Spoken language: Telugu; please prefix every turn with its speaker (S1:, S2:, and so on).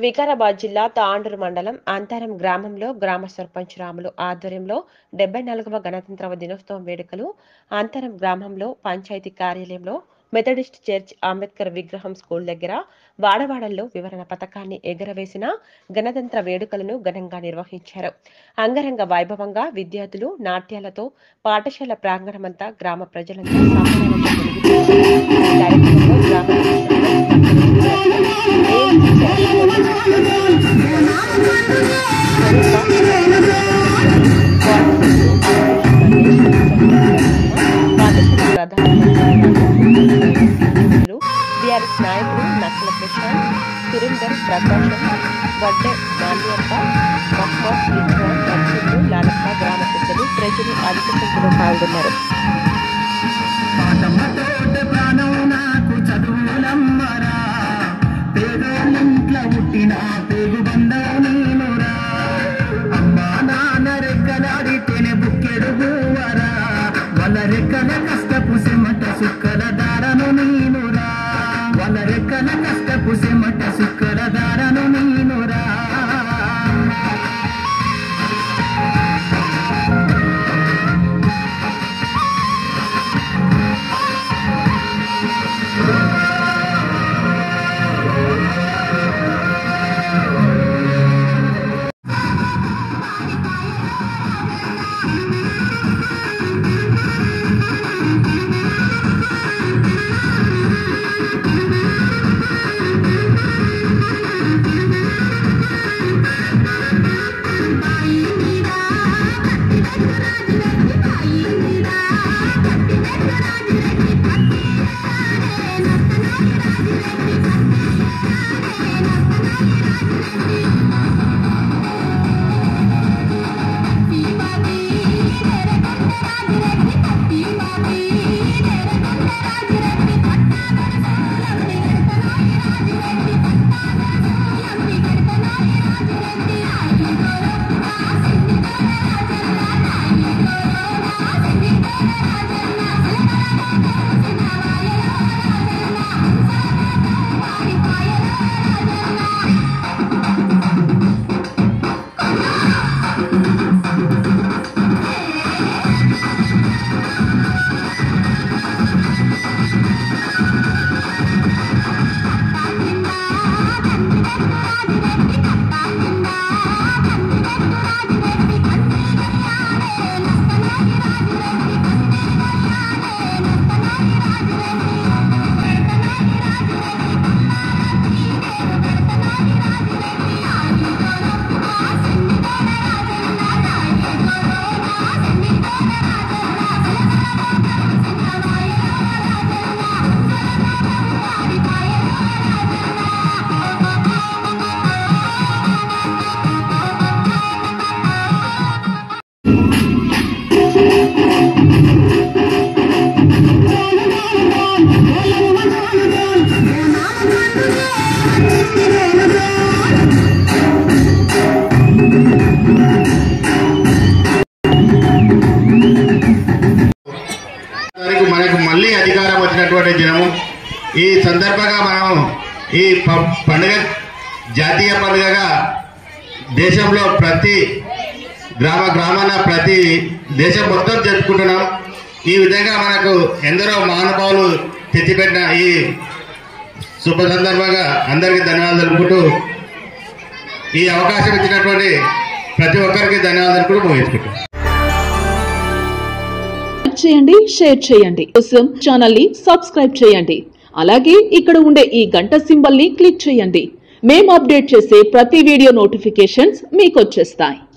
S1: వికారాబాద్ జిల్లా తాండూరు మండలం అంతరం గ్రామంలో గ్రామ సర్పంచ్ రాములు ఆధ్వర్యంలో డెబ్బై నాలుగవ గణతంత్ర దినోత్సవం వేడుకలు అంతరం గ్రామంలో పంచాయతీ కార్యాలయంలో మెథడిస్ట్ చర్చ్ అంబేద్కర్ విగ్రహం స్కూల్ దగ్గర వాడవాడల్లో వివరణ పథకాన్ని ఎగరవేసిన గణతంత్ర వేడుకలను ఘనంగా నిర్వహించారు అంగరంగ వైభవంగా విద్యార్థులు నాట్యాలతో పాఠశాల ప్రాంగణమంతా గ్రామ ప్రజలంతా సంబరాలతో వెలిగిపోయింది. ఈ కార్యక్రమంలో గ్రామ బీఆర్ఎస్ నాయకులు నక్కల ప్రశాంత్ సురేందర్ ప్రకాశం వడ్డే మాల్యప్ప మహమ్మద్ రిజ్వాన్ నర్సింహులు లాలప్ప గ్రామ పెద్దలు ప్రజలు అధిక సంఖ్యలో పాల్గొన్నారు
S2: పాఠముతోటి ప్రాణం నాకు చదువులమ్మరా పేదోళ్ళింట్ల పుట్టిన పేగు బంధం నేనురా అమ్మా నాన్న రెక్కలాడితేనే బుక్కెడు బువ్వరా వాళ్ళ రెక్కల కష్టపు సెమట సుక్కల దారను నేనురా వాళ్ళ రెక్కల కష్టపు సెమట సుక్కల దారను నేనురా
S3: తారీఖు మనకు మళ్ళీ అధికారం వచ్చినటువంటి దినము ఈ సందర్భంగా మనం ఈ ప- పండుగ జాతీయ పండుగగా దేశంలో ప్రతి గ్రామ గ్రామాన ప్రతి దేశం మొత్తం జరుపుకుంటున్నాం ఈ విధంగా మనకు ఎందరో మహానుభావులు తెచ్చిపెట్టిన ఈ శుభ సందర్భంగా అందరికీ ధన్యవాదాలు తెలుపుకుంటూ ఈ అవకాశం ఇచ్చినటువంటి ప్రతి ఒక్కరికి ధన్యవాదాలు కూడా ముగించుకుంటాం
S4: లైక్ చేయండి షేర్ చేయండి కోసం ఛానల్ ని సబ్స్క్రైబ్ చేయండి అలాగే ఇక్కడ ఉండే ఈ గంట సింబల్ ని క్లిక్ చేయండి మేము అప్డేట్ చేసే ప్రతి వీడియో నోటిఫికేషన్స్ మీకు వచ్చేస్తాయి